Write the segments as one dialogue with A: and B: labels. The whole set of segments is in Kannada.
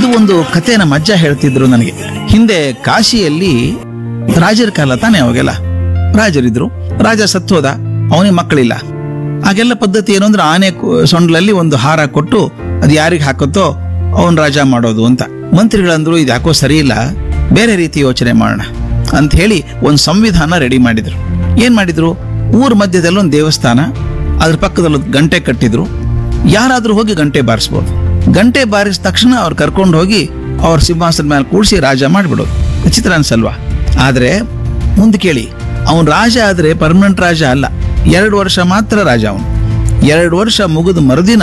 A: ಒಂದು ಕತೆ ನಮ್ಮ ಅಜ್ಜ ಹೇಳ್ತಿದ್ರು ನನಗೆ ಹಿಂದೆ ಕಾಶಿಯಲ್ಲಿ ರಾಜರ ಕಾಲ ತಾನೇ ಅವಾಗೆಲ್ಲ ರಾಜರಿದ್ರು ರಾಜ ಸತ್ತೋದ ಅವನಿಗೆ ಮಕ್ಕಳಿಲ್ಲ ಆಗೆಲ್ಲ ಪದ್ಧತಿ ಏನು ಅಂದ್ರೆ ಆನೆ ಕು- ಸೊಂಡ್ಲಲ್ಲಿ ಒಂದು ಹಾರ ಕೊಟ್ಟು ಅದು ಯಾರಿಗೆ ಹಾಕುತ್ತೋ ಅವನ್ ರಾಜ ಮಾಡೋದು ಅಂತ ಮಂತ್ರಿಗಳಂದ್ರು ಇದು ಯಾಕೋ ಸರಿ ಇಲ್ಲ ಬೇರೆ ರೀತಿ ಯೋಚನೆ ಮಾಡೋಣ ಅಂತ ಹೇಳಿ ಒಂದು ಸಂವಿಧಾನ ರೆಡಿ ಮಾಡಿದ್ರು ಏನ್ ಮಾಡಿದ್ರು ಊರ ಮಧ್ಯದಲ್ಲಿ ಒಂದು ದೇವಸ್ಥಾನ ಅದ್ರ ಪಕ್ಕದಲ್ಲಿ ಒಂದು ಗಂಟೆ ಕಟ್ಟಿದ್ರು ಯಾರಾದ್ರೂ ಹೋಗಿ ಗಂಟೆ ಬಾರಿಸ್ಬೋದು ಗಂಟೆ ಬಾರಿಸಿದ ತಕ್ಷಣ ಅವ್ರು ಕರ್ಕೊಂಡು ಹೋಗಿ ಅವ್ರ ಸಿಂಹಾಸನ ಮೇಲೆ ಕೂಡಿಸಿ ರಾಜ ಮಾಡಿಬಿಡೋದು ವಿಚಿತ್ರ ಅನ್ಸಲ್ವಾ ಆದ್ರೆ ಮುಂದೆ ಕೇಳಿ ಅವನ್ ರಾಜ ಆದ್ರೆ ಪರ್ಮನೆಂಟ್ ರಾಜ ಅಲ್ಲ ಎರಡು ವರ್ಷ ಮಾತ್ರ ರಾಜ ಅವನು ಎರಡು ವರ್ಷ ಮುಗಿದ ಮರುದಿನ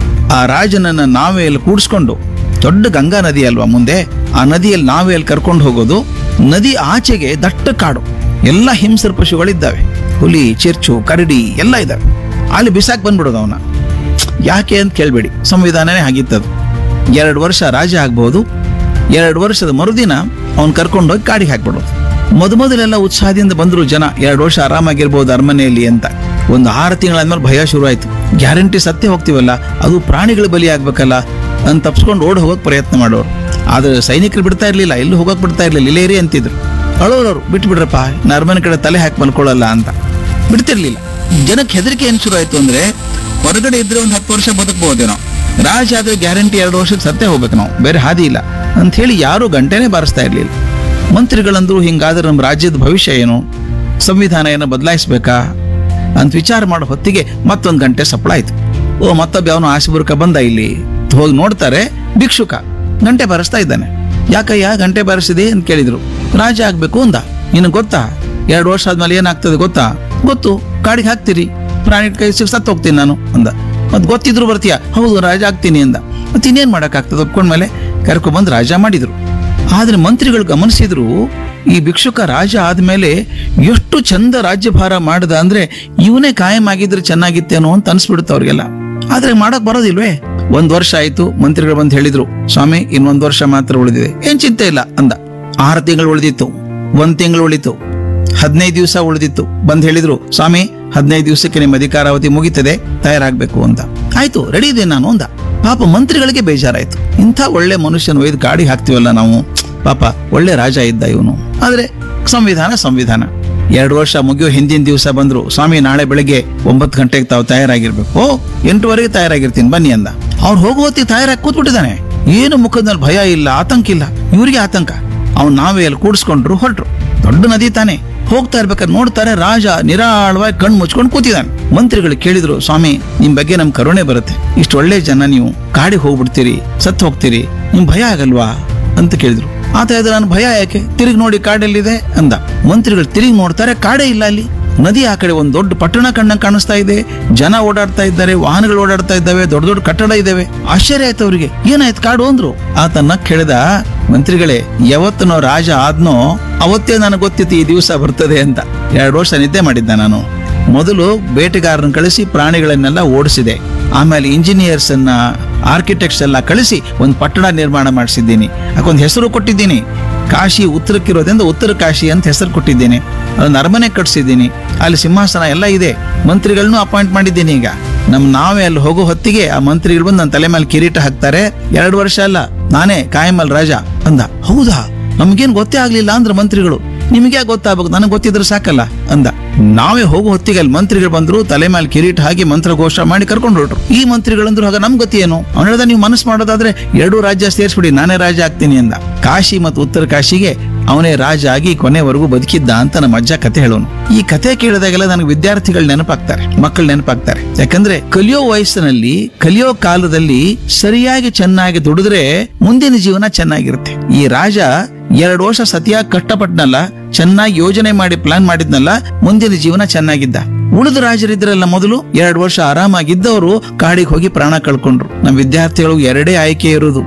A: ಆ ರಾಜನನ್ನ ನಾವೆಯಲ್ಲಿ ಕೂಡಿಸ್ಕೊಂಡು ದೊಡ್ಡ ಗಂಗಾ ನದಿ ಅಲ್ವಾ ಮುಂದೆ ಆ ನದಿಯಲ್ಲಿ ನಾವೆಯಲ್ಲಿ ಕರ್ಕೊಂಡು ಹೋಗೋದು ನದಿ ಆಚೆಗೆ ದಟ್ಟ ಕಾಡು ಎಲ್ಲ ಹಿಂಸರ ಪಶುಗಳಿದ್ದಾವೆ ಹುಲಿ ಚಿರ್ಚು ಕರಡಿ ಎಲ್ಲ ಇದ್ದಾವೆ ಅಲ್ಲಿ ಬಿಸಾಕ್ ಬಂದ್ಬಿಡೋದು ಅವನ ಯಾಕೆ ಅಂತ ಕೇಳಬೇಡಿ ಸಂವಿಧಾನನೇ ಆಗಿತ್ತದು ಎರಡು ವರ್ಷ ರಾಜ ಆಗ್ಬಹುದು ಎರಡು ವರ್ಷದ ಮರುದಿನ ಅವ್ನು ಕರ್ಕೊಂಡೋಗಿ ಕಾಡಿಗೆ ಹಾಕ್ಬಿಡೋದು ಮೊದಮೊದಲೆಲ್ಲ ಉತ್ಸಾಹದಿಂದ ಬಂದ್ರು ಜನ ಎರಡು ವರ್ಷ ಆರಾಮಾಗಿರ್ಬೋದು ಅರಮನೆಯಲ್ಲಿ ಅಂತ ಒಂದು ಆರು ತಿಂಗಳಾದ್ಮೇಲೆ ಭಯ ಶುರು ಆಯ್ತು ಗ್ಯಾರಂಟಿ ಸತ್ಯ ಹೋಗ್ತೀವಲ್ಲ ಅದು ಪ್ರಾಣಿಗಳ ಬಲಿ ಆಗ್ಬೇಕಲ್ಲ ಅಂತ ತಪ್ಸ್ಕೊಂಡು ಓಡ್ ಹೋಗೋಕ್ ಪ್ರಯತ್ನ ಮಾಡೋರು ಆದ್ರೆ ಸೈನಿಕರು ಬಿಡ್ತಾ ಇರ್ಲಿಲ್ಲ ಎಲ್ಲೂ ಹೋಗಕ್ ಬಿಡ್ತಾ ಇರ್ಲಿಲ್ಲ ಇಲ್ಲೇ ಇರಿ ಅಂತಿದ್ರು ಅಳೋರವ್ರು ಬಿಟ್ಟು ಬಿಡ್ರಪ್ಪ ಇನ್ನು ಅರಮನೆ ಕಡೆ ತಲೆ ಹಾಕಿ ಮಲ್ಕೊಳ್ಳಲ್ಲ ಅಂತ ಬಿಡ್ತಿರ್ಲಿಲ್ಲ ಜನಕ್ಕೆ ಹೆದರಿಕೆ ಏನ್ ಶುರು ಆಯ್ತು ಅಂದ್ರೆ ಹೊರಗಡೆ ಇದ್ರೆ ಒಂದು ಹತ್ತು ವರ್ಷ ಬದುಕಬಹುದೇನೋ ರಾಜ ಆದ್ರೆ ಗ್ಯಾರಂಟಿ ಎರಡು ವರ್ಷಕ್ಕೆ ಸತ್ತೇ ಹೋಗ್ಬೇಕು ನಾವು ಬೇರೆ ಹಾದಿ ಇಲ್ಲ ಅಂತ ಹೇಳಿ ಯಾರು ಗಂಟೆನೇ ಬಾರಿಸ್ತಾ ಇರ್ಲಿಲ್ಲ ಮಂತ್ರಿಗಳಂದ್ರು ಹಿಂಗಾದ್ರೆ ನಮ್ಮ ರಾಜ್ಯದ ಭವಿಷ್ಯ ಏನು ಸಂವಿಧಾನ ಏನೋ ಬದಲಾಯಿಸ್ಬೇಕಾ ಅಂತ ವಿಚಾರ ಮಾಡೋ ಹೊತ್ತಿಗೆ ಮತ್ತೊಂದು ಗಂಟೆ ಸಪ್ಪಳ ಆಯ್ತು ಓ ಮತ್ತೊಬ್ಬ ಅವನು ಆಶಿಬುರ್ಕ ಬಂದ ಇಲ್ಲಿ ಹೋಗಿ ನೋಡ್ತಾರೆ ಭಿಕ್ಷುಕ ಗಂಟೆ ಬಾರಿಸ್ತಾ ಇದ್ದಾನೆ ಯಾಕಯ್ಯ ಗಂಟೆ ಬಾರಿಸಿದೆ ಅಂತ ಕೇಳಿದ್ರು ರಾಜ ಆಗ್ಬೇಕು ಅಂದ ನಿನಗೆ ಗೊತ್ತಾ ಎರಡು ವರ್ಷ ಆದ್ಮೇಲೆ ಏನಾಗ್ತದೆ ಗೊತ್ತಾ ಗೊತ್ತು ಕಾಡಿಗೆ ಹಾಕ್ತೀರಿ ಪ್ರಾಣಿ ಕೈ ಸಿಕ್ ಸತ್ತು ಹೋಗ್ತೀನಿ ನಾನು ಅಂದ ಮತ್ ಗೊತ್ತಿದ್ರು ಬರ್ತೀಯ ಹೌದು ರಾಜ ಆಗ್ತೀನಿ ಅಂದ ಮತ್ತೆ ಇನ್ನೇನ್ ಮಾಡಕ್ಕಾಗ್ತದೆ ಒಪ್ಕೊಂಡ್ಮೇಲೆ ಕರ್ಕೊಂಡ್ಬಂದು ರಾಜ ಮಾಡಿದ್ರು ಆದ್ರೆ ಮಂತ್ರಿಗಳು ಗಮನಿಸಿದ್ರು ಈ ಭಿಕ್ಷುಕ ರಾಜ ಆದ್ಮೇಲೆ ಎಷ್ಟು ಚಂದ ರಾಜ್ಯಭಾರ ಮಾಡ್ದ ಅಂದ್ರೆ ಇವನೇ ಕಾಯಂ ಆಗಿದ್ರೆ ಚೆನ್ನಾಗಿತ್ತೇನೋ ಅಂತ ಅನ್ಸ್ಬಿಡುತ್ತೆ ಅವ್ರಿಗೆಲ್ಲ ಆದ್ರೆ ಮಾಡಕ್ ಬರೋದಿಲ್ವೇ ಒಂದ್ ವರ್ಷ ಆಯ್ತು ಮಂತ್ರಿಗಳು ಬಂದು ಹೇಳಿದ್ರು ಸ್ವಾಮಿ ಇನ್ನೊಂದ್ ವರ್ಷ ಮಾತ್ರ ಉಳಿದಿದೆ ಏನ್ ಚಿಂತೆ ಇಲ್ಲ ಅಂದ ಆರು ತಿಂಗಳು ಉಳಿದಿತ್ತು ಒಂದ್ ತಿಂಗಳು ಉಳಿತು ಹದಿನೈದು ದಿವಸ ಉಳಿದಿತ್ತು ಬಂದ್ ಹೇಳಿದ್ರು ಸ್ವಾಮಿ ಹದಿನೈದು ದಿವಸಕ್ಕೆ ನಿಮ್ಮ ಅಧಿಕಾರಾವಧಿ ಮುಗಿತದೆ ತಯಾರಾಗ್ಬೇಕು ಅಂತ ಆಯ್ತು ರೆಡಿ ಇದೆ ನಾನು ಅಂದ ಪಾಪ ಮಂತ್ರಿಗಳಿಗೆ ಬೇಜಾರಾಯ್ತು ಇಂಥ ಒಳ್ಳೆ ಮನುಷ್ಯನ ಒಯ್ದು ಗಾಡಿ ಹಾಕ್ತಿವಲ್ಲ ನಾವು ಪಾಪ ಒಳ್ಳೆ ರಾಜ ಇದ್ದ ಇವನು ಆದ್ರೆ ಸಂವಿಧಾನ ಸಂವಿಧಾನ ಎರಡು ವರ್ಷ ಮುಗಿಯೋ ಹಿಂದಿನ ದಿವಸ ಬಂದ್ರು ಸ್ವಾಮಿ ನಾಳೆ ಬೆಳಗ್ಗೆ ಒಂಬತ್ತು ಗಂಟೆಗೆ ತಾವು ತಯಾರಾಗಿರ್ಬೇಕು ಓ ಎಂಟುವರೆಗೆ ತಯಾರಾಗಿರ್ತೀನಿ ಬನ್ನಿ ಅಂದ ಅವ್ನು ಹೋಗೋ ಹೊತ್ತಿಗೆ ತಯಾರಾಗಿ ಕೂತ್ಬಿಟ್ಟಿದ್ದಾನೆ ಏನು ಮುಖದಲ್ಲಿ ಭಯ ಇಲ್ಲ ಆತಂಕ ಇಲ್ಲ ಇವರಿಗೆ ಆತಂಕ ಅವ್ನು ನಾವೇ ಅಲ್ಲಿ ಕೂಡಿಸ್ಕೊಂಡ್ರು ಹೊರಟ್ರು ದೊಡ್ಡ ನದಿ ತಾನೆ ಹೋಗ್ತಾ ಇರ್ಬೇಕಾದ್ರೆ ನೋಡ್ತಾರೆ ರಾಜ ನಿರಾಳವಾಗಿ ಕಣ್ಣು ಮುಚ್ಕೊಂಡು ಕೂತಿದ್ದಾನೆ ಮಂತ್ರಿಗಳು ಕೇಳಿದ್ರು ಸ್ವಾಮಿ ನಿಮ್ ಬಗ್ಗೆ ನಮ್ ಕರುಣೆ ಬರುತ್ತೆ ಇಷ್ಟು ಒಳ್ಳೆ ಜನ ನೀವು ಕಾಡಿಗೆ ಹೋಗ್ಬಿಡ್ತೀರಿ ಸತ್ತು ಹೋಗ್ತೀರಿ ನಿಮ್ ಭಯ ಆಗಲ್ವಾ ಅಂತ ಕೇಳಿದ್ರು ಆತ ಹೇಳಿದ್ರೆ ನಾನು ಭಯ ಯಾಕೆ ತಿರುಗಿ ನೋಡಿ ಕಾಡೆಲ್ಲಿದೆ ಅಂದ ಮಂತ್ರಿಗಳು ತಿರುಗಿ ನೋಡ್ತಾರೆ ಕಾಡೇ ಇಲ್ಲ ಅಲ್ಲಿ ನದಿ ಆ ಕಡೆ ಒಂದು ದೊಡ್ಡ ಪಟ್ಟಣ ಕಣ್ಣ ಕಾಣಿಸ್ತಾ ಇದೆ ಜನ ಓಡಾಡ್ತಾ ಇದ್ದಾರೆ ವಾಹನಗಳು ಓಡಾಡ್ತಾ ಇದ್ದಾವೆ ದೊಡ್ಡ ದೊಡ್ಡ ಕಟ್ಟಡ ಇದಾವೆ ಆಶ್ಚರ್ಯ ಆಯ್ತು ಅವರಿಗೆ ಏನಾಯ್ತು ಕಾಡು ಅಂದ್ರು ಆತ ನಕ್ ಹೇಳಿದ ಮಂತ್ರಿಗಳೇ ಯಾವತ್ತನೋ ರಾಜ ಆದ್ನೋ ಅವತ್ತೇ ನನಗೆ ಗೊತ್ತಿತ್ತು ಈ ದಿವಸ ಬರ್ತದೆ ಅಂತ ಎರಡು ವರ್ಷ ನಿದ್ದೆ ಮಾಡಿದ್ದ ನಾನು ಮೊದಲು ಬೇಟೆಗಾರರನ್ನ ಕಳಿಸಿ ಪ್ರಾಣಿಗಳನ್ನೆಲ್ಲ ಓಡಿಸಿದೆ ಆಮೇಲೆ ಇಂಜಿನಿಯರ್ಸ್ ಅನ್ನ ಆರ್ಕಿಟೆಕ್ಟ್ಸ್ ಎಲ್ಲ ಕಳಿಸಿ ಒಂದು ಪಟ್ಟಣ ನಿರ್ಮಾಣ ಮಾಡಿಸಿದ್ದೀನಿ ಅದಕ್ಕೊಂದು ಹೆಸರು ಕೊಟ್ಟಿದ್ದೀನಿ ಕಾಶಿ ಉತ್ತರಕ್ಕಿರೋದ್ರಿಂದ ಉತ್ತರ ಕಾಶಿ ಅಂತ ಹೆಸರು ಕೊಟ್ಟಿದ್ದೇನೆ ಅದೊಂದು ಅರಮನೆ ಕಟ್ಸಿದ್ದೀನಿ ಅಲ್ಲಿ ಸಿಂಹಾಸನ ಎಲ್ಲ ಇದೆ ಮಂತ್ರಿಗಳನ್ನೂ ಅಪಾಯಿಂಟ್ ಮಾಡಿದ್ದೀನಿ ಈಗ ನಮ್ ನಾವೇ ಅಲ್ಲಿ ಹೋಗೋ ಹೊತ್ತಿಗೆ ಆ ಮಂತ್ರಿಗಳು ಬಂದು ನನ್ನ ತಲೆ ಮೇಲೆ ಕಿರೀಟ ಹಾಕ್ತಾರೆ ಎರಡು ವರ್ಷ ಅಲ್ಲ ನಾನೇ ಕಾಯಮಲ್ ರಾಜ ಅಂದ ಹೌದಾ ನಮ್ಗೇನ್ ಗೊತ್ತೇ ಆಗ್ಲಿಲ್ಲ ಅಂದ್ರೆ ಮಂತ್ರಿಗಳು ನಿಮಗೆ ಗೊತ್ತಾಗಬೇಕು ನನಗೆ ಗೊತ್ತಿದ್ರೆ ಸಾಕಲ್ಲ ಅಂದ ನಾವೇ ಹೋಗೋ ಹೊತ್ತಿಗೆ ಅಲ್ಲಿ ಮಂತ್ರಿಗಳು ಬಂದ್ರು ತಲೆ ಮೇಲೆ ಕಿರೀಟ ಹಾಕಿ ಮಂತ್ರ ಘೋಷ ಮಾಡಿ ಕರ್ಕೊಂಡು ಹೊರಟ್ರು ಈ ಮಂತ್ರಿಗಳಂದ್ರು ಆಗ ನಮ್ ಗತಿ ಏನು ಅವ್ನು ಹೇಳ್ದ ನೀವು ಮನಸ್ಸು ಮಾಡೋದಾದ್ರೆ ಎರಡೂ ರಾಜ್ಯ ಸೇರಿಸ್ಬಿಡಿ ನಾನೇ ರಾಜ ಆಗ್ತೀನಿ ಅಂದ ಕಾಶಿ ಮತ್ತು ಉತ್ತರ ಕಾಶಿಗೆ ಅವನೇ ರಾಜ ಆಗಿ ಕೊನೆವರೆಗೂ ಬದುಕಿದ್ದ ಅಂತ ನಮ್ಮ ಅಜ್ಜ ಕತೆ ಹೇಳೋನು ಈ ಕತೆ ಕೇಳಿದಾಗೆಲ್ಲ ನನಗೆ ವಿದ್ಯಾರ್ಥಿಗಳು ನೆನಪಾಗ್ತಾರೆ ಮಕ್ಕಳು ನೆನಪಾಗ್ತಾರೆ ಯಾಕಂದ್ರೆ ಕಲಿಯೋ ವಯಸ್ಸಿನಲ್ಲಿ ಕಲಿಯೋ ಕಾಲದಲ್ಲಿ ಸರಿಯಾಗಿ ಚೆನ್ನಾಗಿ ದುಡಿದ್ರೆ ಮುಂದಿನ ಜೀವನ ಚೆನ್ನಾಗಿರುತ್ತೆ ಈ ರಾಜ ಎರಡು ವರ್ಷ ಸತಿಯಾಗಿ ಕಷ್ಟಪಟ್ನಲ್ಲ ಚೆನ್ನಾಗಿ ಯೋಜನೆ ಮಾಡಿ ಪ್ಲಾನ್ ಮಾಡಿದ್ನಲ್ಲ ಮುಂದಿನ ಜೀವನ ಚೆನ್ನಾಗಿದ್ದ ಉಳಿದ ರಾಜರಿದ್ರಲ್ಲ ಮೊದಲು ಎರಡು ವರ್ಷ ಆರಾಮಾಗಿದ್ದವರು ಕಾಡಿಗೆ ಹೋಗಿ ಪ್ರಾಣ ಕಳ್ಕೊಂಡ್ರು ನಮ್ಮ ವಿದ್ಯಾರ್ಥಿಗಳು ಎರಡೇ ಆಯ್ಕೆ ಇರುವುದು